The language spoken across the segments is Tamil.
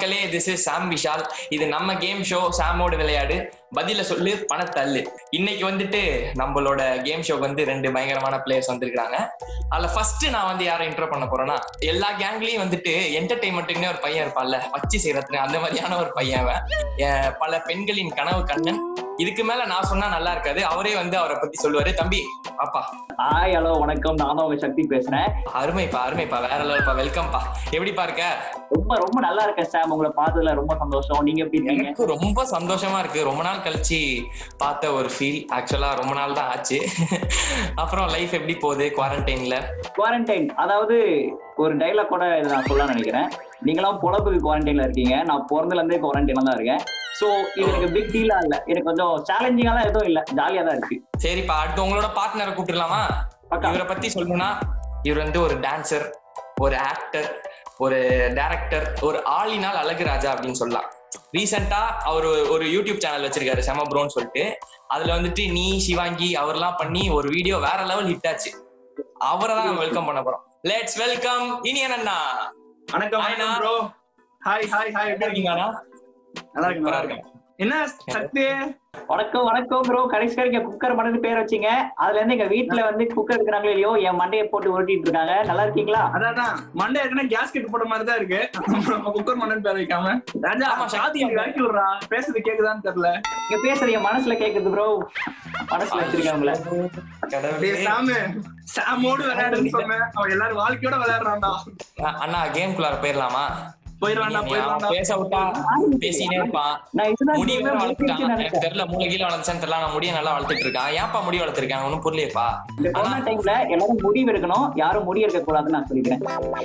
மக்களே திஸ் இஸ் சாம் விஷால் இது நம்ம கேம் ஷோ சாமோட விளையாடு பதில சொல்லு பணத்தள்ளு இன்னைக்கு வந்துட்டு நம்மளோட கேம் ஷோக்கு வந்து ரெண்டு பயங்கரமான பிளேயர்ஸ் வந்திருக்காங்க அதுல ஃபர்ஸ்ட் நான் வந்து யாரை இன்ட்ரோ பண்ண போறேன்னா எல்லா கேங்லயும் வந்துட்டு என்டர்டைன்மெண்ட்டுக்குன்னே ஒரு பையன் இருப்பான்ல வச்சு செய்யறதுன்னு அந்த மாதிரியான ஒரு பையன் அவன். அஹ் பல பெண்களின் கனவு கண்ணன் இதுக்கு மேல நான் சொன்னா நல்லா இருக்காது அவரே வந்து அவரை பத்தி சொல்லுவாரு தம்பி அப்பா ஹாய் ஹலோ வணக்கம் நான் தான் உங்க சக்தி பேசுறேன் அருமைப்பா அருமைப்பா வேற லெவல்ப்பா வெல்கம்ப்பா எப்படிப்பா இருக்க ரொம்ப ரொம்ப நல்லா இருக்கேன் சாம் உங்களை பார்த்ததுல ரொம்ப சந்தோஷம் நீங்க எப்படி இருக்கீங்க எனக்கு ரொம்ப சந்தோஷமா இருக்கு ரொம்ப நாள் கழிச்சு பார்த்த ஒரு ஃபீல் ஆக்சுவலா ரொம்ப நாள் தான் ஆச்சு அப்புறம் லைஃப் எப்படி போகுது குவாரண்டைன்ல குவாரண்டைன் அதாவது ஒரு டைலாக் கூட இதை நான் சொல்ல நினைக்கிறேன் நீங்களாம் பொழப்புக்கு குவாரண்டைன்ல இருக்கீங்க நான் பிறந்தல இருந்தே குவாரண்டைன்ல தான் இருக்கேன் சோ இது எனக்கு பிக் டீலா இல்ல எனக்கு கொஞ்சம் சேலஞ்சிங்கா எதுவும் இல்ல ஜாலியா தான் இருக்கு சரிப்பா அடுத்து உங்களோட பார்ட்னரை கூப்பிட்டுலாமா பக்கா. இவரை பத்தி சொல்லணும்னா இவர் வந்து ஒரு டான்சர் ஒரு ஆக்டர் ஒரு டைரக்டர் ஒரு ஆளினால் அழகு ராஜா அப்படின்னு சொல்லலாம் ரீசெண்டா அவர் ஒரு யூடியூப் சேனல் வச்சிருக்காரு செம ப்ரோன்னு சொல்லிட்டு அதுல வந்துட்டு நீ சிவாங்கி அவர்லாம் பண்ணி ஒரு வீடியோ வேற லெவல் ஹிட் ஆச்சு அவரை தான் நம்ம வெல்கம் பண்ண போறோம் லெட்ஸ் வெல்கம் இனியன் அண்ணா வணக்கம் Hi, வணக்கம் அண்ணா. ப்ரோ ஹாய் ஹாய் ஹாய் எப்படி இருக்கீங்க அண்ணா நல்லா இருக்கு நல்லா சூப்பரா இருக்கு என்ன சக்தி வணக்கம் வணக்கம் ப்ரோ கடைசி வரைக்கும் குக்கர் மணி பேர் வச்சீங்க அதுல இருந்து எங்க வீட்டுல வந்து குக்கர் இருக்கிறாங்களோ இல்லையோ என் மண்டையை போட்டு உருட்டிட்டு இருக்காங்க நல்லா இருக்கீங்களா அதான் மண்டே ஏற்கனவே கேஸ் கட் போட்ட மாதிரி தான் இருக்கு நம்ம குக்கர் மண்ணன் பேர் வைக்காம ராஜா ஆமா, சாதி சக்தி. இறக்கி விடுறா பேசுறது கேக்குதான்னு தெரியல நீங்க பேசுறது என் மனசுல கேக்குது ப்ரோ மனசுல வச்சிருக்கேன் உங்களை கடவுளே. டேய் சாமு சாமோடு விளையாடுன்னு சொன்னேன் அவன் எல்லாரும் வாழ்க்கையோட விளையாடுறான்டா அ- அண்ணா கேம் குள்ளார போயிடலாமா போயிடுவான்டா நீ போயிடுவான்டா அவன் பேச விட்டா பேசினே இருப்பான் நான் இதுதான் முடி வேற சொல்லுவேன், வளர்த்துட்டான் முடிச்சிருச்சுன்னு எனக்கு நினைச்சேன். தெரியல மூளை கீழ வளர்ந்துச்சான்னு தெரியல நான் முடிய நல்லா வளர்த்துட்டு இருக்கான் ஏன்ப்பா முடி வளர்த்திருக்கான் ஒன்னும் புரியலையேப்பா இந்த கொரோனா டைம்ல எல்லாரும் முடிவு எடுக்கணும் யாரும் முடி எடுக்க கூடாதுன்னு நான் சொல்லிக்கிறேன்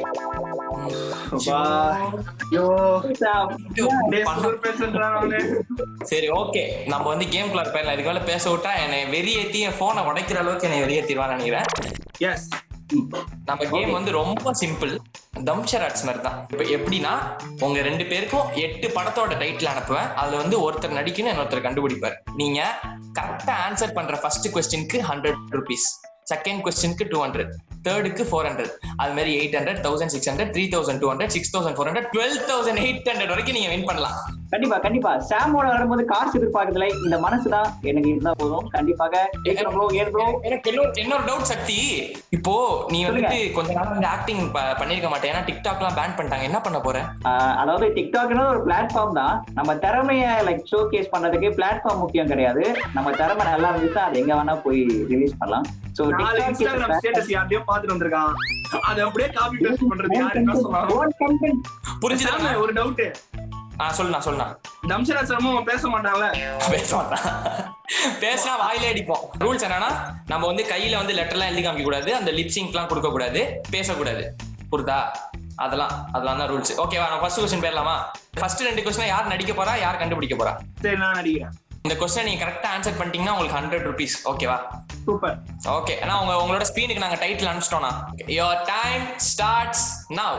அப்பா. ஐயோ டேய் சுகர் பேசுறான் அவனு சரி ஓகே நம்ம வந்து கேம் குள்ளார போயிடலாம் இதுக்கு மேல பேச விட்டா என்னை வெறியேத்தி என் போனை உடைக்கிற அளவுக்கு என்னை வெறியேத்திடுவான்னு நினைக்கிறேன் எஸ் நம்ம கேம் வந்து ரொம்ப சிம்பிள் தம்ஷராட்ஸ் மாதிரி தான் இப்போ எப்படின்னா உங்க ரெண்டு பேருக்கும் எட்டு படத்தோட டைட்டில் அனுப்புவேன் அதுல வந்து ஒருத்தர் நடிக்கணும் இன்னொருத்தர் கண்டுபிடிப்பார் நீங்க கரெக்டா ஆன்சர் பண்ற ஃபர்ஸ்ட் கொஸ்டினுக்கு ஹண்ட்ரட் ருபீஸ் செகண்ட் கொஸ்டினுக்கு டூ ஹண்ட்ரட் தேர்டுக்கு ஃபோர் ஹண்ட்ரட் அது மாதிரி eight hundred thousand six hundred three thousand two hundred six thousand four hundred twelve thousand eight hundred வரைக்கும் நீங்க வின் பண்ணலாம் கண்டிப்பா கண்டிப்பா சாமோட வரும்போது காசு எதிர்பார்க்கறதுல இந்த மனசுதான் எனக்கு இருந்தா போதும் கண்டிப்பாக கேட்கிறோம் ப்ரோ ஏன் ப்ரோ எனக்கு இன்னொரு இன்னொரு டவுட் சக்தி இப்போ நீ வந்துட்டு கொஞ்ச நாள் வந்து ஆக்டிங் பண்ணிருக்க மாட்டேன் ஏன்னா டிக்டாக்லாம் பேன் பண்ணிட்டாங்க என்ன பண்ண போற அதாவது டிக்டாக்னா ஒரு பிளாட்ஃபார்ம் தான் நம்ம திறமைய லைக் ஷோ கேஸ் பண்றதுக்கு பிளாட்ஃபார்ம் முக்கியம் கிடையாது நம்ம திறமை நல்லா இருந்துச்சுன்னா அது எங்க வேணா போய் ரிலீஸ் பண்ணலாம் சோ நாலு இன்ஸ்டாகிராம் ஸ்டேட்டஸ் யார்ட்டையோ பாத்துட்டு வந்திருக்கான் அது அப்படியே காப்பி பேஸ்ட் பண்றது யாரு என்ன சொல்லலாம் புரிஞ்சுதாங்க சாமு, ஒரு டவுட் ஆ சொல்லுண்ணா சொல்லுண்ணா தம்சராசனமும் அவன் பேச மாட்டான்ல பேச மாட்டான் பேசினா வாயிலே அடிப்போம் ரூல்ஸ் என்னன்னா நம்ம வந்து கையில வந்து லெட்டர்லாம் எழுதி காமிக்க கூடாது அந்த லிப்சிங்க்லாம் கொடுக்க கூடாது பேசக்கூடாது புரியுதா அதெல்லாம் அதெல்லாம் தான் ரூல்ஸ் ஓகேவா நான் ஃபர்ஸ்ட் கொஸ்டின் போயிடலாமா ஃபர்ஸ்ட் ரெண்டு கொஸ்டின் யார் நடிக்க போறா யார் கண்டுபிடிக்க போறா சரி நான் நடிக்கிறேன் இந்த கொஸ்டின் நீங்க கரெக்டா ஆன்சர் பண்ணிட்டீங்கன்னா உங்களுக்கு ஹண்ட்ரட் ருபீஸ் ஓகேவா சூப்பர் ஓகே ஆனா உங்க உங்களோட ஸ்க்ரீனுக்கு நாங்க டைட்டில் அனுப்பிச்சிட்டோம்னா யோர் டைம் ஸ்டார்ட்ஸ் நவ்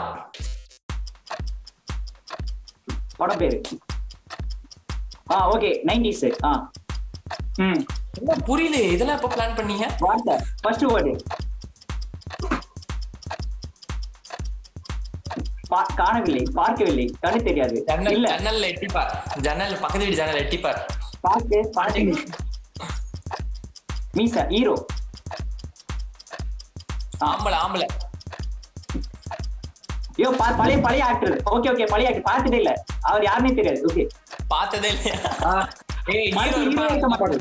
படம் பேரு ஆ ஓகே நைன்டிஸ் ஆ ம் என்ன புரியல இதெல்லாம் எப்போ பிளான் பண்ணீங்க வார்த்தை ஃபர்ஸ்ட் வேர்டு காணவில்லை பார்க்கவில்லை கண்ணு தெரியாது ஜன்னல் இல்ல ஜன்னல்ல எட்டிப்பார் ஜன்னல் பக்கத்து வீடு ஜன்னல் எட்டிப்பார் பார்த்து பார்த்து மீசா ஹீரோ ஆம்பளை ஆம்பளை ஐயோ பா- பழைய பழைய ஆக்டர் ஓகே ஓகே பழைய ஆக்டர் பார்த்ததே இல்ல அவர் யாருன்னே தெரியாது ஓகே பார்த்ததே இல்லையா ஏய் பார்த்து ஹீரோ hero இருக்க மாட்டாரு.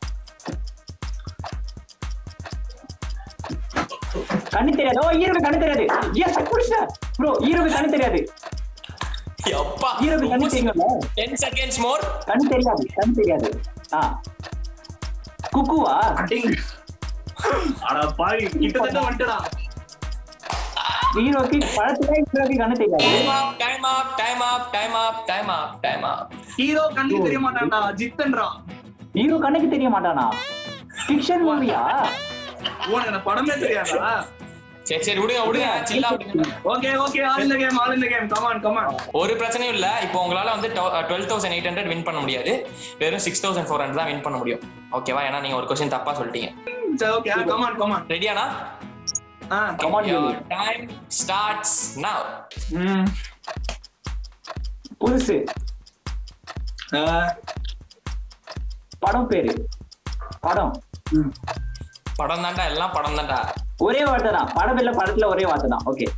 கண்ணு தெரியாது ஓ ஹீரோக்கு கண்ணு தெரியாது எஸ் புடிச்சா ப்ரோ ஹீரோக்கு கண்ணு தெரியாது அப்பா ஹீரோக்கு கண்ணு தெரியும்ல 10 செகண்ட்ஸ் மோர் கண்ணு தெரியாது கண்ணு தெரியாது ஆ குக்குவா அடிங். அட பாவி கிட்டத்தட்ட வந்துட்டடா ஹீரோக்கு பழத்துல ஹீரோக்கு கண்ணு தெரியாது time up time up time up time up time up time up hero கண்ணு தெரிய மாட்டான்டா ஜித்தன்றான் ஹீரோ கண்ணுக்கு தெரிய மாட்டானா ஃபிக்ஷன் மூவியா உனக்கு அந்த படமே தெரியாதா சரி சரி விடுங்க விடுங்க சில்லா விடுங்க okay okay all in the game all in the game come on come on ஒரு பிரச்சனையும் இல்ல இப்போ உங்களால வந்து twelve thousand eight hundred win பண்ண முடியாது வெறும் சிக்ஸ் தௌசண்ட் ஃபோர் ஹண்ட்ரட் தான் வின் பண்ண முடியும் ஓகேவா ஏன்னா நீங்க ஒரு கொஸ்டின் தப்பா சொல்லிட்டீங்க சரி ஓகே கமான் கமான் ரெடியானா ஆ Come on, Julie. Time starts now ம் புதுசு ஆஹ், படம் பேரு படம் படம் தான்டா எல்லாம் படம் தான்டா ஒரே வார்த்தை தான் படம் இல்ல படத்துல ஒரே வார்த்தை தான் ஓகே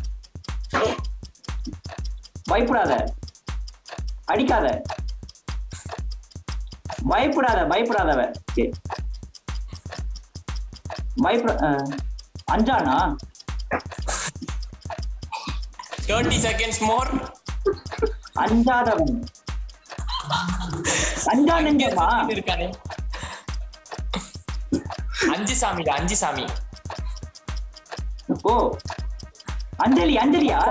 பயப்படாத அடிக்காத பயப்படாத பயப்படாதவ ஓகே பயப்பட அஹ், அஞ்சானா தேர்ட்டி செகண்ட்ஸ் மோர் அஞ்சாதவன் அஞ்சா நெஞ்சமா இருக்கானே அஞ்சு சாமிடா அஞ்சு சாமி ஓ அஞ்சலி அஞ்சலியா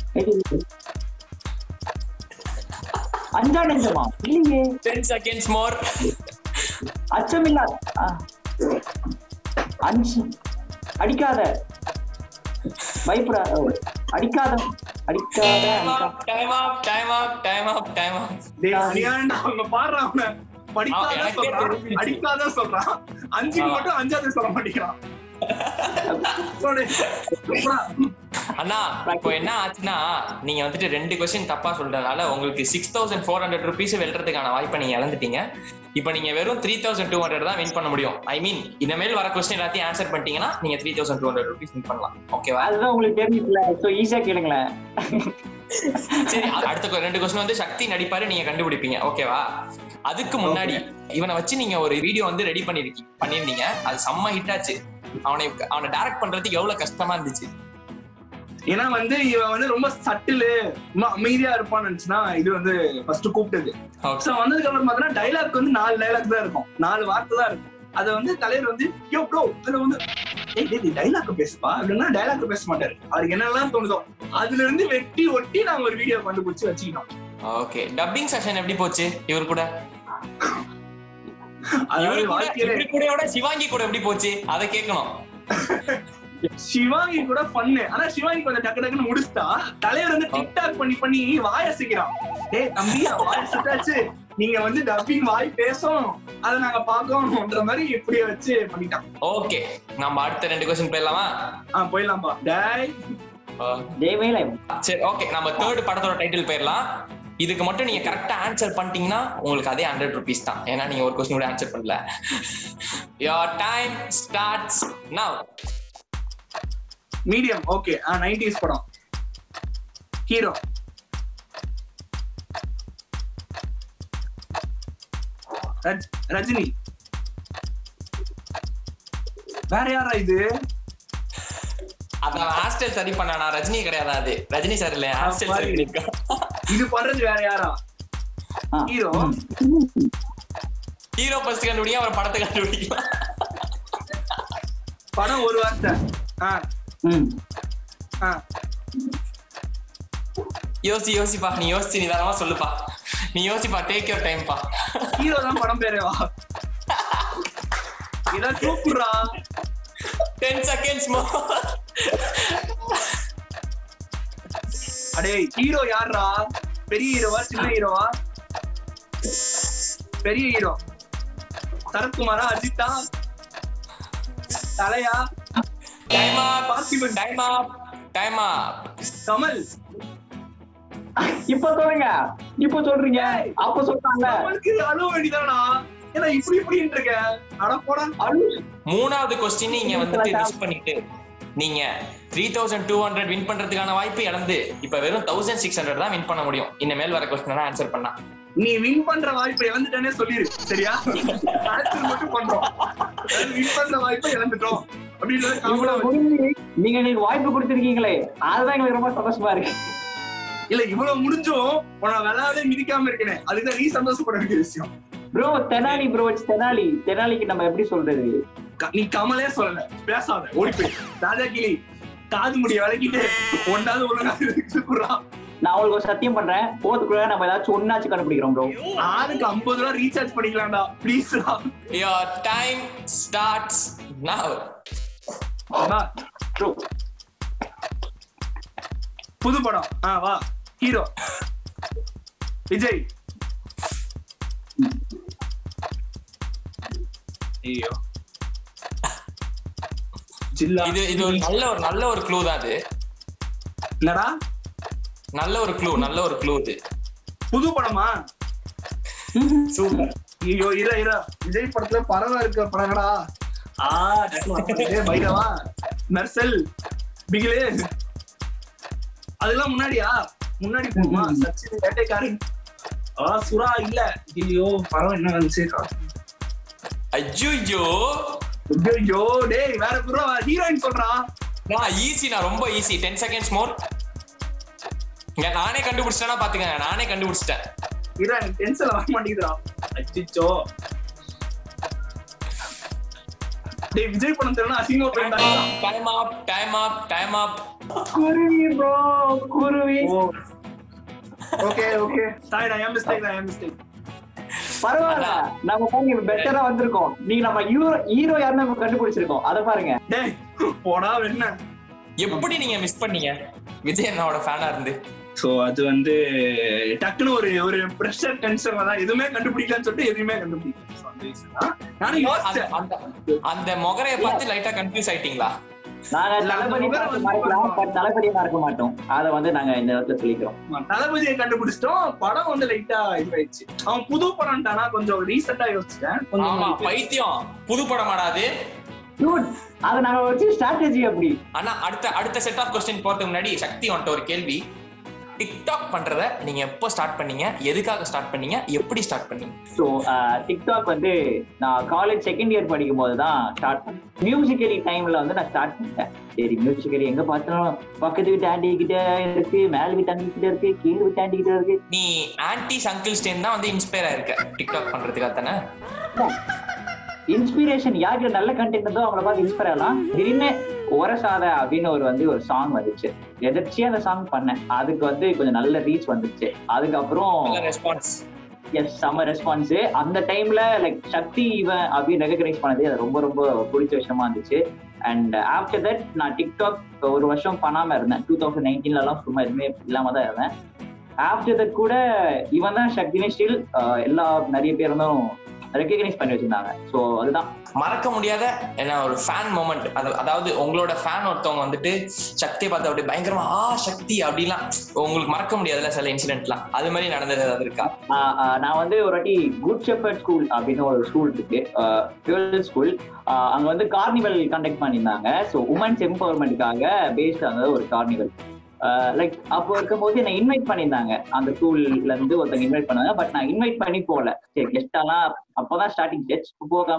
அஞ்சா நெஞ்சமா இல்லையே டென் செகண்ட்ஸ் மோர் அச்சமில்லா ஆ. அஞ்சு அடிக்காத பயப்படாத ஓ, அடிக்காத அடிக்காத டைம் அடிக்காத. Up time up time up time up time up டேய், அநியாயம்டா, அவங்க பாடுறான் அவனை. படிக்காத எனக்கே சொல்றான், தெரிஞ்சுச்சு. அடிக்காத சொல்றான் அஞ்சுக்கு ஆமா. மட்டும் அஞ்சாவது சொல்ல மாட்டேங்கிறான் சொல்லு. அப்புறம், அண்ணா இப்போ என்ன ஆச்சுன்னா நீங்க வந்துட்டு ரெண்டு கொஸ்டின் தப்பா சொல்றதுனால உங்களுக்கு six thousand four hundred rupees வெல்றதுக்கான வாய்ப்பை நீங்க இழந்துட்டீங்க இப்போ நீங்க வெறும் த்ரீ தௌசண்ட் டூ ஹண்ட்ரட் தான் வின் பண்ண முடியும் ஐ மீன் இனிமேல் வர கொஸ்டின் எல்லாத்தையும் ஆன்சர் பண்ணிட்டீங்கன்னா நீங்க three thousand two hundred rupees win பண்ணலாம் ஓகேவா அதுதான் உங்களுக்கு தெரிஞ்சுக்கல சோ ஈஸியா கேளுங்களேன் சரி அடுத்த கொ- ரெண்டு கொஸ்டின் வந்து சக்தி நடிப்பாரு நீங்க கண்டுபிடிப்பீங்க ஓகேவா அதுக்கு முன்னாடி இவனை வச்சு நீங்க ஒரு வீடியோ வந்து ரெடி பண்ணிருக்கீங்க பண்ணிருந்தீங்க அது செம்ம ஹிட் ஆச்சு அவனை அவனை டைரக்ட் பண்றதுக்கு எவ்வளவு கஷ்டமா இருந்துச்சு ஏன்னா வந்து இவன் வந்து ரொம்ப சட்டிலு ரொம்ப அமைதியா இருப்பான்னு நினைச்சுன்னா இது வந்து ஃபர்ஸ்ட் கூப்பிட்டது Okay. சோ வந்ததுக்கு அப்புறம் பார்த்தீங்கன்னா டைலாக் வந்து நாலு டைலாக் தான் இருக்கும் நாலு வார்த்தை தான் இருக்கும் அத வந்து தலைவர் வந்து யோ ப்ரோ அதுல வந்து ஏய் டேய் டைலாக் பேசுப்பா அப்படின்னா டைலாக் பேச மாட்டாரு அவருக்கு என்னெல்லாம் தோணுதோ அதுல இருந்து வெட்டி ஒட்டி நாங்க ஒரு வீடியோ கண்டுபிடிச்சு வச்சுக்கிட்டோம் ஓகே டப்பிங் செஷன் எப்படி போச்சு இவர் கூட அதாவது இவரு கூட வாழ்க்கையில இவரு கூடயோட சிவாங்கி கூட எப்படி போச்சு அதை கேட்கணும் சிவாங்கி கூட பண்ணு ஆனா சிவாங்கி கொஞ்சம் டக்கு டக்குன்னு முடிச்சுட்டா தலைவர் வந்து டிக்டாக் பண்ணி பண்ணி வாய அசைக்கிறான் டேய் தம்பி அவன் வாய் அசைச்சாச்சு நீங்க வந்து டப்பிங் வாய் பேசும் அதை நாங்க பாக்கணும்ன்ற மாதிரி இப்படியே வச்சு பண்ணிட்டான் ஓகே நம்ம அடுத்த ரெண்டு கொஸ்டின் போயிடலாமா ஆஹ் போயிடலாம்பா டேய் தேவையில்லை சரி ஓகே நம்ம தேர்ட் படத்தோட டைட்டில் போயிடலாம் இதுக்கு மட்டும் நீங்க கரெக்டா ஆன்சர் பண்ணிட்டீங்கன்னா உங்களுக்கு அதே ஹண்ட்ரட் ருபீஸ் தான் ஏன்னா நீங்க ஒரு கொஸ்டின் கூட ஆன்சர் பண்ணல your time starts now medium okay ஆ நைன்டிஸ் படம் ஹீரோ ரஜ் ரஜினி வேற யாரா இது அதான் ஹாஸ்டல் சரி பண்ணானா ரஜினி கிடையாது அது ரஜினி சார் இல்ல ஹாஸ்டல் சரி பாரு. பண்ணிருக்கா இது பண்றது வேற யாரா ஆ. ஹீரோ ஹீரோ ஃபர்ஸ்ட் கண்டுபிடிக்க அவர் படத்தை கண்டுபிடிக்கலாம் படம் ஒரு வார்த்தை ஆ ம் ஆ யோசி யோசிப்பா நீ யோசிச்சு நிதானமா சொல்லுப்பா நீ யோசிப்பா டேக் யோர் டைம்ப்பா ஹீரோ தான் படம் பேரே வா இதான் கூப்பிடுறா டென் செகண்ட்ஸ் மோ அடே ஹீரோ யாரா பெரிய ஹீரோவா சின்ன ஹீரோவா பெரிய ஹீரோ சரத்குமாரா அஜித்தா தலையா time up Parthiban. Time up time up Kamal இப்ப சொல்லுங்க இப்ப சொல்றீங்க அப்ப சொல்றாங்க கமலுக்கு அழுவ வேண்டியதானா ஏன்னா இப்படி இப்படின்னு இருக்க அட போடா மூணாவது கொஸ்டின் நீங்க வந்துட்டு மிஸ் பண்ணிட்டு நீங்க three thousand two hundred win பண்றதுக்கான வாய்ப்பு இழந்து இப்ப வெறும் தௌசண்ட் சிக்ஸ் ஹண்ட்ரட் தான் வின் பண்ண முடியும் இனிமேல் வர கொஸ்டின் ஆன்சர் பண்ணா நீ வின் பண்ற வாய்ப்பை இழந்துட்டேனே சொல்லிரு சரியா ஆன்சர் மட்டும் பண்றோம் வின் பண்ற வாய்ப்பை இழந்துட்டோம் அப்படின்றத காமனா இவ்வளவு முடிஞ்சு நீங்க எங்களுக்கு வாய்ப்பு கொடுத்திருக்கீங்களே அதுதான் எங்களுக்கு ரொம்ப சந்தோஷமா இருக்கு இல்ல இவ்வளவு முடிஞ்சும் உன விளையாடே மிதிக்காம இருக்கனே அதுதான் நீ சந்தோஷப்பட வேண்டிய விஷயம் ப்ரோ தெனாலி ப்ரோ தெனாலி தெனாலிக்கு நம்ம எப்படி சொல்றது க- நீ கமலே சொல்லல பேசாத ஓடி போய் ராஜா கிளி காது முடிய விளக்கிட்டு ஒன்னாவது ஒழுங்கா இருக்குறா நான் உங்களுக்கு ஒரு சத்தியம் பண்றேன் போறதுக்குள்ள நம்ம ஏதாச்சும் ஒன்னாச்சும் கண்டுபிடிக்கிறோம் ப்ரோ ஆளுக்கு ஐம்பது ரூபா ரீசார்ஜ் பண்ணிக்கலாம்டா ப்ளீஸ்டா your time starts now bro புது படம் ஆ வா ஹீரோ விஜய் ஐயோ ஜில்லா இது இது ஒரு நல்ல ஒரு நல்ல ஒரு க்ளூ தான் அது என்னடா நல்ல ஒரு க்ளூ நல்ல ஒரு க்ளூ இது புது படமா சூப்பர் ஐயோ இர இர விஜய் படத்துல பறவை இருக்க படங்கடா ஆ டக்குனு வர மாட்டேங்குதே. பைரவா மெர்சல் பிகிலே அதெல்லாம் முன்னாடியா முன்னாடி போகுமா சச்சின் வேட்டைக்காரன் ஆ சுறா இல்ல ஐயோ பறவை என்ன வந்துச்சு ஐயோ ஐயோ டேய் வேற ப்ரோ ஹீரோயின் சொல்றா நான் ஈஸி நான் ரொம்ப ஈஸி டென் செகண்ட்ஸ் மோர் இங்க நானே கண்டுபிடிச்சிட்டேன்னா பாத்துக்கங்க நானே கண்டுபிடிச்சிட்டேன் இர எனக்கு டென்ஷன் வர மாட்டேங்குதுடா அச்சிச்சோ டேய் விஜய் படம் தெரியல அசிங்கம் பண்ணிட்டாங்க time up time up time up Kuruvi bro குருவி ஓகே ஓகே சாரி நான் ஏன் மிஸ்டேக் நான் ஏன் மிஸ்டேக் பரவாயில்ல நம்ம பாருங்க பெட்டரா வந்திருக்கோம் நீங்க நம்ம ஹீரோ ஹீரோ யாருன்னு நம்ம கண்டுபிடிச்சிருக்கோம் அத பாருங்க டேய் போடா என்ன எப்படி நீங்க மிஸ் பண்ணீங்க விஜய் அண்ணாவோட ஃபேனா இருந்து சோ அது வந்து டக்குன்னு ஒரு ஒரு ப்ரெஷர் டென்ஷன் தான் எதுவுமே கண்டுபிடிக்கலன்னு சொல்லிட்டு எதுவுமே கண்டுபிடிக்கல So, அந்த reason தான். நானும் அந்த- யோசிச்சேன் அந்த- அந்த முகரைய பார்த்து லைட்டா கன்ஃபியூஸ் ஆயிட்டீங்களா நாங்க இல்ல, அந்த தளபதி முகரை பார்த்து வந்து மறைக்கலாம் பட் தளபதியை மறக்க மாட்டோம் அத வந்து நாங்க இந்த இடத்துல சொல்லிக்கிறோம் தளபதியை கண்டுபிடிச்சிட்டோம் படம் வந்து லைட்டா இதுவாயிடுச்சு அவன் புது படம்ட்டானா கொஞ்சம் ரீசெண்டா யோசிச்சேன் ஆமா கொஞ்சம் பைத்தியம் புது படமாடா அது Dude, அத நாங்க வச்சு ஸ்ட்ராட்டஜி அப்படி ஆனா அடுத்த அடுத்த செட் ஆஃப் கொஸ்டின் போறதுக்கு முன்னாடி சக்தி வந்துட்ட ஒரு கேள்வி டிக்டாக் பண்றத நீங்க எப்போ ஸ்டார்ட் பண்ணீங்க எதுக்காக ஸ்டார்ட் பண்ணீங்க எப்படி ஸ்டார்ட் பண்ணீங்க ஸோ டிக்டாக் வந்து நான் காலேஜ் செகண்ட் இயர் படிக்கும் போது தான் ஸ்டார்ட் பண்ணேன் மியூசிக்கலி டைம்ல வந்து நான் ஸ்டார்ட் பண்ணிட்டேன் சரி மியூசிக்கலி எங்க பார்த்தாலும் பக்கத்து வீட்டு ஆண்டி கிட்ட இருக்கு மேல் வீட்டு ஆண்டி கிட்ட இருக்கு கீழ் வீட்டு ஆண்டி கிட்ட இருக்கு நீ ஆன்டி அங்கிள் ஸ்டேன் தான் வந்து இன்ஸ்பயர் ஆயிருக்க டிக்டாக் பண்றதுக்காக தானே இன்ஸ்பிரேஷன் யாருக்கு நல்ல கண்டென்ட் இருந்தோ அவங்கள பார்த்து இன்ஸ்பயர் ஆகலாம் திடீர்னு ஒரசாத அப்படின்னு ஒரு வந்து ஒரு சாங் வந்துச்சு எதிர்ச்சியா அந்த சாங் பண்ணேன் அதுக்கு வந்து கொஞ்சம் நல்ல ரீச் வந்துச்சு அதுக்கப்புறம் நல்ல ரெஸ்பான்ஸ் எஸ் செம்ம ரெஸ்பான்ஸ் அந்த டைம்ல லைக் சக்தி இவன் அப்படின்னு ரெகக்னைஸ் பண்ணது அது ரொம்ப ரொம்ப பிடிச்ச விஷயமா இருந்துச்சு அண்ட் ஆஃப்டர் தட் நான் டிக்டாக் ஒரு வருஷம் பண்ணாம இருந்தேன் டூ தௌசண்ட் நைன்டீன்லாம் சும்மா எதுவுமே இல்லாம தான் இருந்தேன் ஆஃப்டர் தட் கூட இவன் தான் சக்தினே ஸ்டில் எல்லா நிறைய பேர் இருந்தும் ரெகக்னைஸ் பண்ணி வச்சிருந்தாங்க ஸோ அதுதான் மறக்க முடியாத என்ன ஒரு ஃபேன் மூமெண்ட் அதாவது உங்களோட ஃபேன் ஒருத்தவங்க வந்துட்டு சக்தியை பார்த்து அப்படியே பயங்கரமா ஆ சக்தி அப்படிலாம் உங்களுக்கு மறக்க முடியாதுல்ல சில இன்சிடென்ட்லாம் அது மாதிரி நடந்தது ஏதாவது இருக்கா ஆஹ் ஆஹ் நான் வந்து ஒரு வாட்டி குட் ஷெப்பர்ட் ஸ்கூல் அப்படின்னு ஒரு ஸ்கூல் இருக்கு கேர்ள்ஸ் ஸ்கூல் அங்க வந்து கார்னிவல் கண்டக்ட் பண்ணியிருந்தாங்க ஸோ உமன்ஸ் எம்பவர்மெண்ட்டுக்காக பேஸ்ட் அந்த ஒரு கார்னிவல் லைக் அப்போ இருக்கும்போது என்னை இன்வைட் பண்ணியிருந்தாங்க அந்த ஸ்கூல்ல இருந்து ஒருத்தங்க இன்வைட் பண்ணாங்க பட் நான் இன்வைட் பண்ணி போகல சரி கெஸ்டாலாம் அப்போதான் ஸ்டார்டிங் ஸ்டெச் போகாம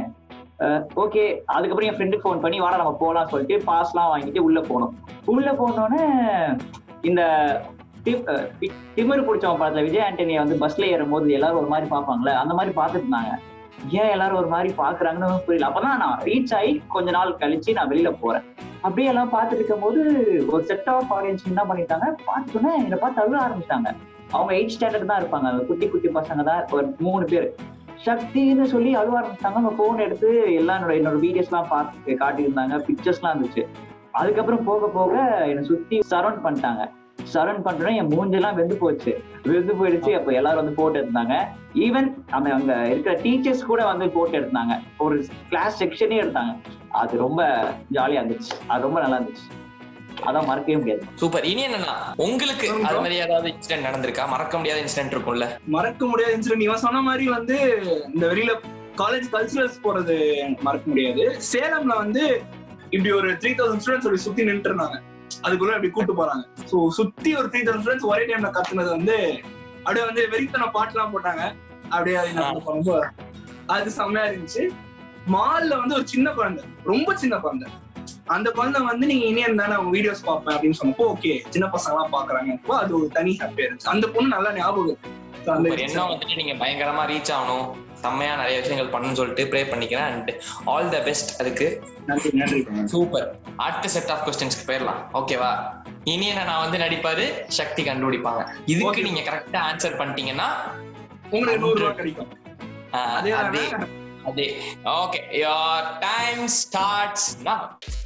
ஓகே அதுக்கப்புறம் என் ஃப்ரெண்டுக்கு ஃபோன் பண்ணி வாடா நம்ம போகலாம் சொல்லிட்டு பாஸ்லாம் வாங்கிட்டு உள்ள போனோம் உள்ள போனோடனே இந்த தி- அஹ் தி- திமிரு பிடிச்சவன் படத்துல விஜய் ஆண்டனியை வந்து பஸ்ல ஏறும்போது எல்லாரும் ஒரு மாதிரி பார்ப்பாங்களே அந்த மாதிரி பார்த்துட்டு இருந்தாங்க ஏன் எல்லாரும் ஒரு மாதிரி பாக்குறாங்கன்னு புரியல அப்பதான் நான் ரீச் ஆகி கொஞ்ச நாள் கழிச்சு நான் வெளியில போறேன் அப்படியே எல்லாம் பார்த்துட்டு இருக்கும்போது ஒரு செட் ஆஃப் ஆடியன்ஸ் என்ன பண்ணிட்டாங்க பார்த்தோன்னே என்னை பார்த்து அழுக ஆரம்பிச்சிட்டாங்க அவங்க எயிட் ஸ்டாண்டர்ட் தான் இருப்பாங்க அந்த குட்டி குட்டி பசங்க தான் ஒரு மூணு பேர் சக்தின்னு சொல்லி அழுவ ஆரம்பிச்சிட்டாங்க அவங்க போன் எடுத்து எல்லாம் என்னோட என்னோட வீடியோஸ் எல்லாம் பார்த்து காட்டியிருந்தாங்க பிக்சர்ஸ் எல்லாம் இருந்துச்சு அதுக்கப்புறம் போக போக என்னை சுத்தி சரௌண்ட் பண்ணிட்டாங்க சரௌண்ட் பண்றோம் என் மூஞ்செல்லாம் வெந்து போச்சு வெந்து போயிடுச்சு அப்ப எல்லாரும் வந்து போட்டோ எடுத்தாங்க ஈவன் அந்த அங்க இருக்கிற டீச்சர்ஸ் கூட வந்து போட்டோ எடுத்தாங்க ஒரு கிளாஸ் செக்ஷனே எடுத்தாங்க அது ரொம்ப ஜாலியா இருந்துச்சு அது ரொம்ப நல்லா இருந்துச்சு அதான் மறக்கவே முடியாது சூப்பர் இனி என்னன்னா உங்களுக்கு அது மாதிரி ஏதாவது இன்சிடென்ட் நடந்திருக்கா மறக்க முடியாத இன்சிடென்ட் இருக்கும்ல மறக்க முடியாத இன்சிடென்ட் இவன் சொன்ன மாதிரி வந்து இந்த வெளியில காலேஜ் கல்ச்சுரல்ஸ் போறது மறக்க முடியாது சேலம்ல வந்து இப்படி ஒரு த்ரீ தௌசண்ட் ஸ்டூடெண்ட்ஸ் அப்படி சுத்தி நின்று இருந்தாங்க அதுக்குள்ள அப்படி கூட்டு போறாங்க சோ சுத்தி ஒரு த்ரீ தௌசண்ட் ஸ்டூடெண்ட்ஸ் ஒரே டைம்ல கத்துனது வந்து அப்படியே வந்து வெறித்தன பாட்டுலாம் போட்டாங்க அப்படியே அது எனக்கு ரொம்ப அது செம்மையா இருந்துச்சு மால்ல வந்து ஒரு சின்ன குழந்தை ரொம்ப சின்ன குழந்தை அந்த குழந்தை வந்து நீங்க இனியன் தானே அவங்க வீடியோஸ் பார்ப்பேன் அப்படின்னு சொன்னப்போ ஓகே சின்ன பசங்க எல்லாம் பாக்குறாங்க அது ஒரு தனி ஹாப்பியா இருந்துச்சு அந்த பொண்ணு நல்லா ஞாபகம் இருக்கு. So, அந்த ஒரு எண்ணம் வந்துட்டு நீங்க பயங்கரமா ரீச் ஆகணும் செம்மையா நிறைய விஷயங்கள் பண்ணணும்னு சொல்லிட்டு ப்ரே பண்ணிக்கிறேன் அண்ட் ஆல் த பெஸ்ட் அதுக்கு நன்றி நன்றி சூப்பர் அடுத்த செட் ஆஃப் கொஸ்டின்ஸ்க்கு போயிடலாம் ஓகேவா இனி என்ன நான் வந்து நடிப்பாரு சக்தி கண்டுபிடிப்பாங்க இதுக்கு Okay. நீங்க கரெக்டா ஆன்சர் பண்ணிட்டீங்கன்னா உங்களுக்கு நூறு ரூபாய் கிடைக்கும் ஆஹ், அதே அதே தானே? அதே okay your time starts now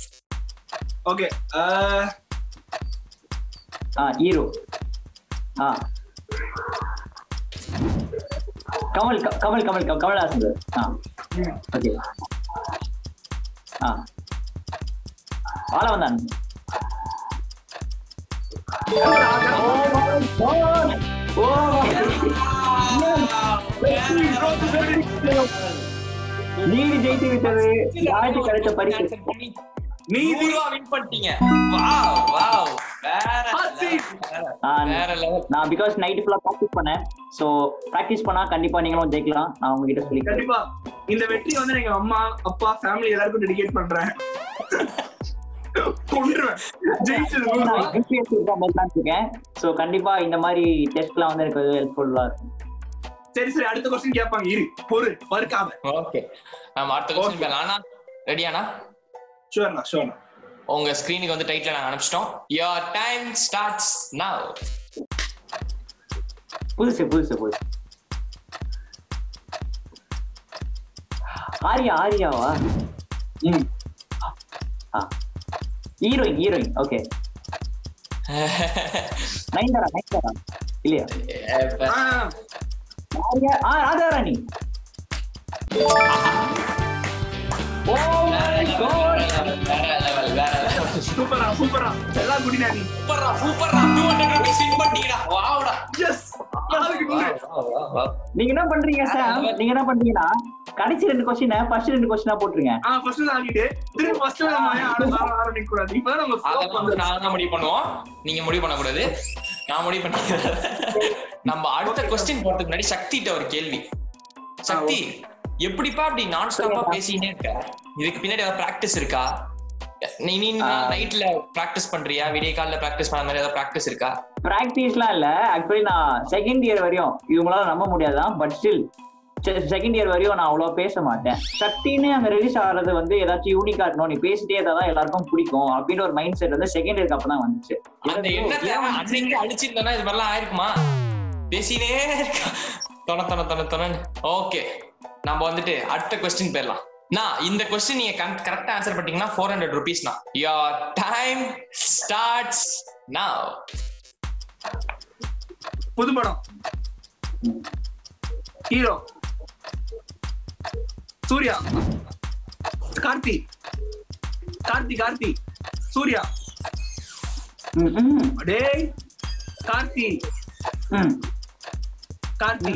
okay ஆ ஹீரோ ஆ கமல் க- கமல் கமல் க- கமல்ஹாசன் சார் ஆ ஓகே ஆ வாழ வந்தான் ஓ நீதி ஜெயித்து விட்டது யாருக்கு கிடைத்த பரிசு நீதி வின் பண்ணிட்டீங்க வாவ் வாவ் வேற Hot seat. level, ஆ, வேற லெவல் நான் பிகாஸ் நைட் ஃபுல்லா ப்ராக்டிஸ் பண்ணேன் சோ ப்ராக்டிஸ் பண்ணா கண்டிப்பா நீங்களும் ஜெயிக்கலாம் நான் உங்ககிட்ட சொல்லிக்கிறேன் கண்டிப்பா இந்த வெற்றி வந்து எங்க அம்மா அப்பா ஃபேமிலி எல்லாருக்கும் டெடிகேட் பண்றேன் கொன்றுவேன் ஜெயிச்சது நான் UPSC exam எழுதலாம்னு இருக்கேன் சோ கண்டிப்பா இந்த மாதிரி டெஸ்ட்லாம் வந்து எனக்கு ஹெல்ப்ஃபுல்லா இருக்கும் சரி சரி அடுத்த கொஸ்டின் கேட்பாங்க இரு பொறு பருக்காம ஓகே நம்ம அடுத்த கொஸ்டின் பேசலாம் அண்ணா ரெடியாண்ணா ஷுவர்ண்ணா ஷுவர்ண்ணா உங்க ஸ்கிரீனுக்கு வந்து டைட்டில் நாங்க அனுப்பிச்சிட்டோம் your டைம் ஸ்டார்ட்ஸ் now புதுசு புதுசு புதுசு ஆரியா ஆரியாவா ம் heroine heroine okay Nayanthara Nayanthara இல்லையா ஆ, ஆரியா ஆ ராஜாராணி ஓ மை காட் வேற லெவல் வேற லெவல் சூப்பரா சூப்பரா எல்லாம் குடிடா நீ சூப்பர்ரா சூப்பர்ரா 200 ரூபீஸ் வின் பண்ணிட்டீங்கடா வாவ்டா எஸ் ஆளுக்கு நூறு நீங்க என்ன பண்றீங்க சாம் நீங்க என்ன பண்றீங்கன்னா கடைசி ரெண்டு கொஸ்டின் ஃபர்ஸ்ட் ரெண்டு கொஸ்டினா போட்டுருங்க ஆ ஃபர்ஸ்ட் ஆகிட்டு திரும்பி ஃபர்ஸ்ட் நம்ம ஏன் ஆட ஆட ஆரம்பிக்க கூடாது இப்பதான் நம்ம slow அதெல்லாம் வந்து பண்றோம். நாங்க தான் முடிவு பண்ணுவோம் நீங்க முடிவு பண்ண கூடாது நான் முடிவு பண்ணிக்கிறேன் நம்ம அடுத்த கொஸ்டின் போறதுக்கு முன்னாடி சக்திட்ட ஒரு கேள்வி சக்தி எப்படிப்பா அப்படி நான் ஸ்டாப்பா பேசினே இருக்க இதுக்கு பின்னாடி ஏதாவது பிராக்டிஸ் இருக்கா நீ நீ ஆ. நைட்ல பிராக்டிஸ் பண்றியா விடிய காலைல பிராக்டிஸ் பண்ண மாதிரி ஏதாவது பிராக்டிஸ் இருக்கா பிராக்டிஸ்லாம் இல்ல ஆக்சுவலி நான் செகண்ட் இயர் வரையும் இவங்களால நம்ப முடியாதான் பட் ஸ்டில் செகண்ட் இயர் வரையும் நான் அவ்வளவா பேச மாட்டேன் சக்தின்னு அங்க ரிலீஸ் ஆகிறது வந்து ஏதாச்சும் யூனிக்கா இருக்கணும் நீ பேசிட்டே தான் எல்லாருக்கும் பிடிக்கும் அப்படின்னு ஒரு மைண்ட் செட் வந்து செகண்ட் இயருக்கு அப்பதான் வந்துச்சு அந்த எண்ணத்தை அன்னைக்கு அடிச்சிருந்தா இது மாதிரிலாம் ஆயிருக்குமா பேசினே இருக்கா தொண தொண தொண தொணன்னு ஓகே நம்ம வந்துட்டு அடுத்த கொஸ்டின் போயிடலாம் நான் இந்த கொஸ்டின் நீங்க கரெக்டா ஆன்சர் பண்ணிட்டீங்கன்னா ஃபோர் ஹண்ட்ரட் ருபீஸ்னா யோர் டைம் ஸ்டார்ட்ஸ் now புது படம் ஹீரோ சூர்யா கார்த்தி கார்த்தி கார்த்தி சூர்யா ம், ம், டேய் கார்த்தி ம். கார்த்தி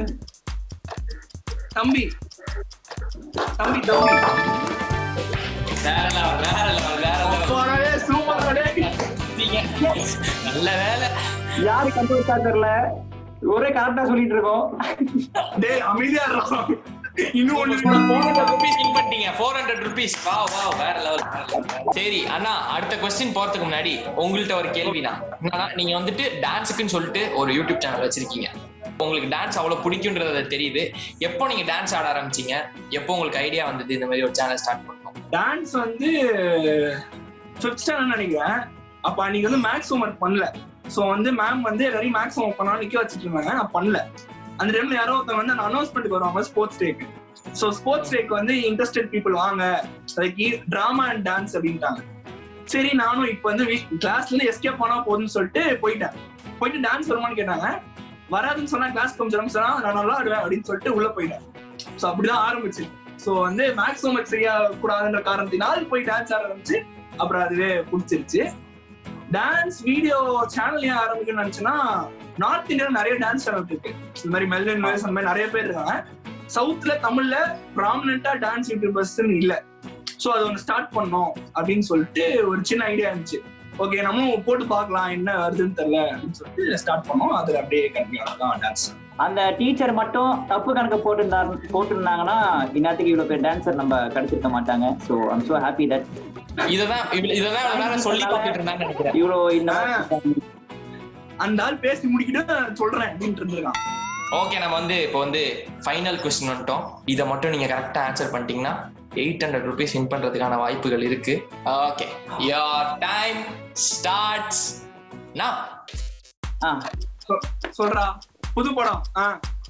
தம்பி தம்பி தம்பி வேற level, வேற level, வேற level. போறவே சூப்பர் டேய் நல்ல வேலை யாரு கண்டுபிடிச்சா தெரியல ஒரே கரெக்டா சொல்லிட்டு இருக்கோம் டேய் அமைதியா இருக்கோம் இன்னும் ஒண்ணு ஃபோர் இருக்குடா. ஹண்ட்ரட் ருபீஸ் வின் பண்ணிட்டீங்க ஃபோர் ஹண்ட்ரட் ருபீஸ் வா வா வேற லெவல் சரி அண்ணா அடுத்த கொஸ்டின் போறதுக்கு முன்னாடி உங்கள்ட்ட ஒரு கேள்வினா என்னன்னா நீங்க வந்துட்டு டான்ஸுக்குன்னு சொல்லிட்டு ஒரு யூடியூப் சேனல் வச்சிருக்கீங்க உங்களுக்கு டான்ஸ் அவ்வளவு பிடிக்கும்ன்றது தெரியுது எப்போ நீங்க டான்ஸ் ஆட ஆரம்பிச்சீங்க எப்போ உங்களுக்கு ஐடியா வந்தது இந்த மாதிரி ஒரு சேனல் ஸ்டார்ட் பண்ணணும் டான்ஸ் வந்து ஃபிஃப்த் ஸ்டாண்டர்ட் நினைக்கிறேன் அப்ப அன்னைக்கு வந்து மேக்ஸ் ஹோம்ஒர்க் பண்ணல சோ வந்து மேம் வந்து எல்லாரையும் மேக்ஸ் ஹோம்ஒர்க் பண்ணா நிக்க வச்சுட்டு இருந்தாங்க நான் பண்ணல அந்த டைம்ல யாரோ ஒருத்தவங்க வந்து அனௌன்ஸ்மெண்ட் வருவாங்க ஸ்போர்ட்ஸ் டேக்கு சோ ஸ்போர்ட்ஸ் டேக்கு வந்து இன்ட்ரெஸ்டட் பீப்புள் வாங்க லைக் டிராமா அண்ட் டான்ஸ் அப்படின்ட்டாங்க சரி நானும் இப்ப வந்து கிளாஸ்ல இருந்து எஸ்கேப் பண்ணா போதும்னு சொல்லிட்டு போயிட்டேன் போயிட்டு டான்ஸ் வருமான்னு கேட்டாங்க வராதுன்னு சொன்னா கிளாஸ் கொஞ்சம் சொன்னா நான் நல்லா ஆடுவேன் அப்படின்னு சொல்லிட்டு உள்ள போயிட்டேன் சோ அப்படிதான் ஆரம்பிச்சு சோ வந்து மேக்ஸ் ஹோம்ஒர்க் சரியா கூடாதுன்ற காரணத்தினால் போய் டான்ஸ் ஆட ஆரம்பிச்சு அப்புறம் அதுவே பிடிச்சிருச்சு டான்ஸ் வீடியோ சேனல் ஏன் ஆரம்பிக்கணும்னு நினைச்சுன்னா நார்த் இந்தியால நிறைய டான்ஸ் சேனல் இருக்கு இந்த மாதிரி மெல்வின் வேஸ் அந்த மாதிரி நிறைய பேர் இருக்காங்க சவுத்ல தமிழ்ல ப்ராமினெண்டா டான்ஸ் யூடியூபர்ஸ் இல்ல சோ அது ஒன்று ஸ்டார்ட் பண்ணோம் அப்படின்னு சொல்லிட்டு ஒரு சின்ன ஐடியா இருந்துச்சு ஓகே நம்மளும் போட்டு பார்க்கலாம் என்ன வருதுன்னு தெரியல அப்படின்னு சொல்லிட்டு ஸ்டார்ட் பண்ணோம் அதுல அப்படியே கண்டினியூ ஆனதான் டான்ஸ் அந்த டீச்சர் மட்டும் தப்பு கணக்கு போட்டிருந்தாரு போட்டிருந்தாங்கன்னா இந்நேரத்துக்கு இவ்வளவு பேர் டான்சர் நம்ம கிடைச்சிருக்க மாட்டாங்க so I'm so happy that இததான் இவ்வளவு- இததான் இவ்வளவு நேரம் சொல்லி பார்த்துட்டு இருந்தான்னு நினைக்கிறேன் இவ்வளோ இந்த மாதிரி அந்த ஆள் பேசி முடிக்கிட்டு சொல்றேன் அப்படின்ட்டு இருந்திருக்கான் ஓகே நம்ம வந்து இப்போ வந்து ஃபைனல் கொஸ்டின் வந்துட்டோம் இதை மட்டும் நீங்க கரெக்டா ஆன்சர் பண்ணிட்டீங்கன்னா எயிட் ஹண்ட்ரட் ருபீஸ் வின் பண்றதுக்கான வாய்ப்புகள் இருக்கு okay your time starts now ஆ சொ- சொல்றா புது படம் ஆ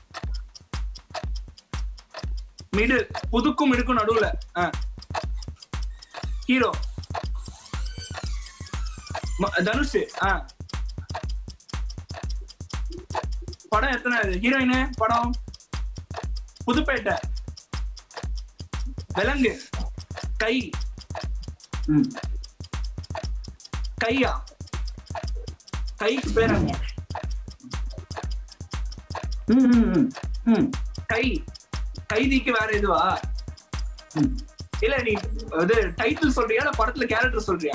மிடில் புதுக்கும் மிடுக்கும் நடுவுல ஆ ஹீரோ தனுஷ் ஆ படம் எத்தனை ஹீரோயின் படம் புதுப்பேட்டை விலங்கு கை ம் கையா கைக்கு பேர் என்ன ம், ம், ம், ம். கை கைதிக்கு வேற எதுவா ம். இல்ல நீ இது டைட்டில் சொல்றியா இல்ல படத்துல கேரக்டர் சொல்றியா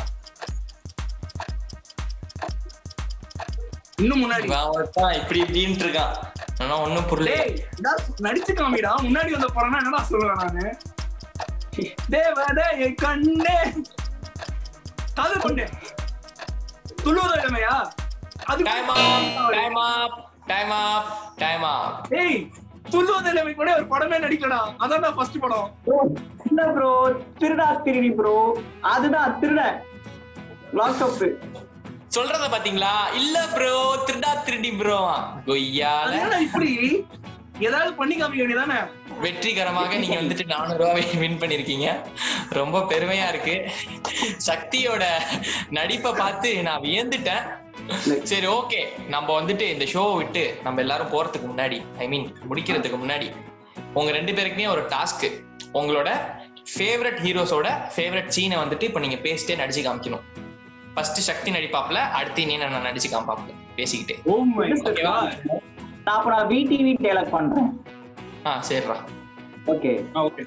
இன்னும் முன்னாடி இவன் ஒருத்தன் இப்படி இப்படின்ட்டு இருக்கான் ஆனா ஒண்ணும் புரியல டேய் நான் நடிச்சு காமிடா முன்னாடி வந்த படம்னா என்னடா சொல்லுவேன் நானு தேவதே என் கண்ணே காதல் கொண்டே துள்ளுவத இளமையா அது time up time up time up time up டேய் துள்ளுவத இளமை கூட ஒரு படமே நடிக்கடா அதான் ஃபர்ஸ்ட் படம் Bro, இல்ல ப்ரோ திருடா திருடி ப்ரோ அதுதான் திருட லாக் அப் சொல்றத பாத்தீங்களா இல்ல ப்ரோ திருடா திருடி ப்ரோ கொய்யால அதனால இப்படி ஏதாவது பண்ணி காமிக்க வேண்டியதானே வெற்றிகரமாக நீங்க வந்துட்டு நானூறு ரூபாய் வின் பண்ணிருக்கீங்க ரொம்ப பெருமையா இருக்கு சக்தியோட நடிப்பை பார்த்து நான் வியந்துட்டேன் சரி ஓகே நம்ம வந்துட்டு இந்த ஷோ விட்டு நம்ம எல்லாரும் போறதுக்கு முன்னாடி ஐ மீன் முடிக்கிறதுக்கு முன்னாடி உங்க ரெண்டு பேருக்குமே ஒரு டாஸ்க் உங்களோட ஃபேவரட் ஹீரோஸோட ஃபேவரட் சீனை வந்துட்டு இப்போ நீங்க பேசிட்டே நடிச்சு காமிக்கணும் ஃபர்ஸ்ட் சக்தி நடிப்பாப்ல அடுத்து நீ நான் நடிச்சு காமிப்பாப்ல பேசிக்கிட்டே ஓ மை ஓகேவா நான் அப்ப நான் விடிவி டேலக் பண்றேன் ஆ சரிடா ஓகே ஓகே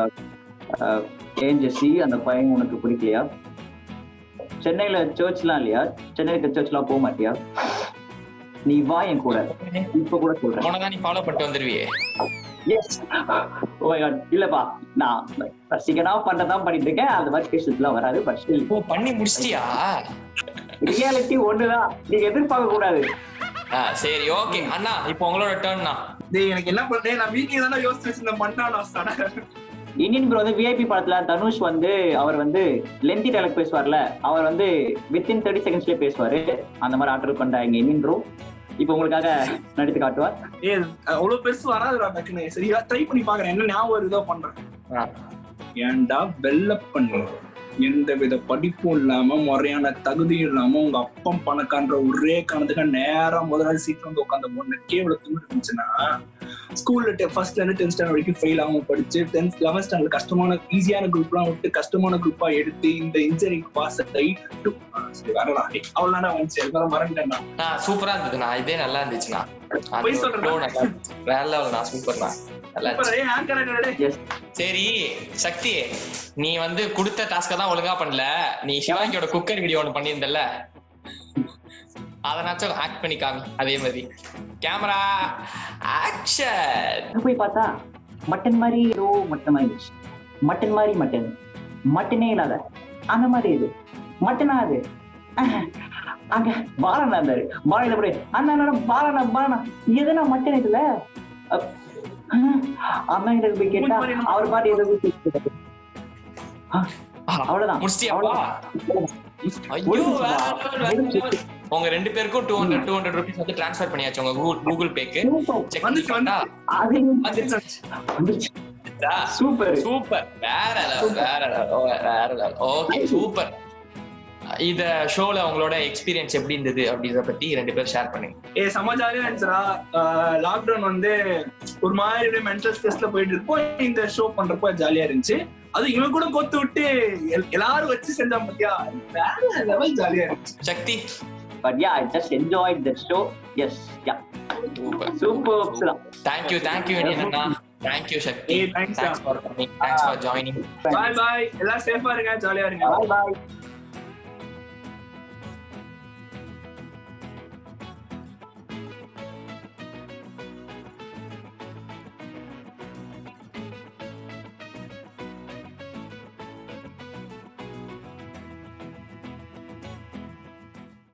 ஏன் ஜெஸ்ஸி அந்த பையன் உனக்கு பிடிக்கலையா சென்னையில சர்ச்லாம் இல்லையா சென்னையில இருக்க சர்ச்லாம் போக மாட்டியா நீ வா என் கூட இப்ப கூட சொல்றேன் உனதான் நீ ஃபாலோ பண்ணிட்டு வந்துருவியே எஸ் ஓ மை காட் இல்லப்பா நான் ரசிகனா பண்றதான் பண்ணிட்டு இருக்கேன் அந்த மாதிரி பேசுறதுலாம் வராது பட் ஸ்டில் ஓ பண்ணி முடிச்சிட்டியா ரியாலிட்டி ஒண்ணுதான் நீங்க எதிர்பார்க்க கூடாது ஆ சரி ஓகே அண்ணா இப்போ உங்களோட டேர்ன்னா டேய் எனக்கு என்ன பண்றேன் நான் வீட்லயே தானே யோசிச்சு வச்சிருந்தேன் பண்ணானா சட இந்தியன் ப்ரோ வந்து விஐபி படத்துல தனுஷ் வந்து அவர் வந்து லென்த்தி டைலாக் பேசுவார்ல அவர் வந்து வித்தின் தேர்ட்டி செகண்ட்ஸ்லயே பேசுவாரு அந்த மாதிரி ஆர்டர் பண்றாங்க இந்தியன் ப்ரோ இப்போ உங்களுக்காக நடித்து காட்டுவார் ஏ அவ்வளவு பெருசு வராதுடா டக்குன்னு சரியா ட்ரை பண்ணி பாக்குறேன் என்ன ஞாபகம் வருதோ பண்றேன் ஆ. ஏன்டா வெள்ள பண்ணு எந்த வித படிப்பும் இல்லாம முறையான தகுதியும் இல்லாம உங்க அப்பம் பணக்கான்ற ஒரே காரணத்துக்கு நேரா முதலாளி சீட்ல வந்து உட்காந்த பொண்ணு கேவலத்துக்கு இருந்துச்சுன்னா ஸ்கூல்ல ஃபர்ஸ்ட்ல இருந்து டென்த் ஸ்டாண்டர்ட் வரைக்கும் ஃபெயில் ஆகாம படிச்சு டென்த் லெவன்த் ஸ்டாண்டர்ட் கஷ்டமான ஈஸியான குரூப்லாம் விட்டு கஷ்டமான குரூப்பா எடுத்து இந்த இன்ஜினியரிங் பாஸ் ஆகி to- ஆ, சரி வரடா அவ்வளவுதான் வந்துச்சு எல்லாரும் மறந்துட்டேன் ஆ சூப்பரா இருந்ததுண்ணா இதே நல்லா இருந்துச்சுண்ணா அந்த பொய் ஒரு சொல்றேனா? flow நல்லா இருந்துச்சு. வேற லெவல்ண்ணா சூப்பர்ண்ணா நல்லா இருந்துச்சு ஆங்கர் சரி சக்தி நீ வந்து கொடுத்த டாஸ்க தான் ஒழுங்கா பண்ணல நீ சிவாங்கியோட குக்கர் வீடியோ ஒண்ணு பண்ணியிருந்தல்ல அதனாச்சும் ஆக்ட் பண்ணி காமி அதே மாதிரி கேமரா ஆக்ஷன் அங்க போய் பார்த்தா மட்டன் மாதிரி ஏதோ மட்டன் மாதிரி இருந்துச்சு. மட்டன் மாதிரி மட்டன் மட்டனே இல்லாத அந்த மாதிரி இது மட்டனா அது அஹ், அங்க பாலனா இருந்தாரு பாலையில போய் அண்ணா அண்ணா பாலனா பாலனா எதுனா மட்டன் இதுல அப், அஹ், அண்ணா கிட்ட போய் கேட்டா அவர் பாட்டு ஏதோ பேசிட்டு அஹ், அவ்வளவுதான் முடிச்சிட்டியாப்பா ஐயோ முடிஞ்சுச்சுப்பா. வேற level, வேற level. உங்க ரெண்டு பேருக்கும் two hundred two hundred rupees வந்து ட்ரான்ஸ்ஃபர் பண்ணியாச்சு உங்க கூகுள் கூகுள் பேக்கு செக் வந்துச்சு, அது வந்துச்சு. சூப்பர் சூப்பர் வேற level, வேற level, வேற level. ஓகே சூப்பர் இத ஷோல உங்களோட எக்ஸ்பீரியன்ஸ் எப்படி இருந்தது அப்படின்றத பத்தி ரெண்டு பேரும் ஷேர் பண்ணுங்க ஏ செம்ம ஜாலியா இருந்துச்சுடா லாக்டவுன் வந்து ஒரு மாதிரி மென்டல் ஸ்ட்ரெஸ்ல போயிட்டு இருப்போம் இந்த ஷோ பண்றப்போ ஜாலியா இருந்துச்சு அது இவன் கூட கோத்து விட்டு எல்- எல்லாரும் வச்சு செஞ்சா பாத்தியா வேற லெவல் ஜாலியா இருந்துச்சு Sakthi but ya I just enjoy that show yes ya super super thank you thank you அண்ணா தேங்க்யூ சக்தி ஏய், thanks, thanks for coming thanks for joining bye bye எல்லாம் சேஃபா இருங்க ஜாலியா இருங்க பாய் பாய்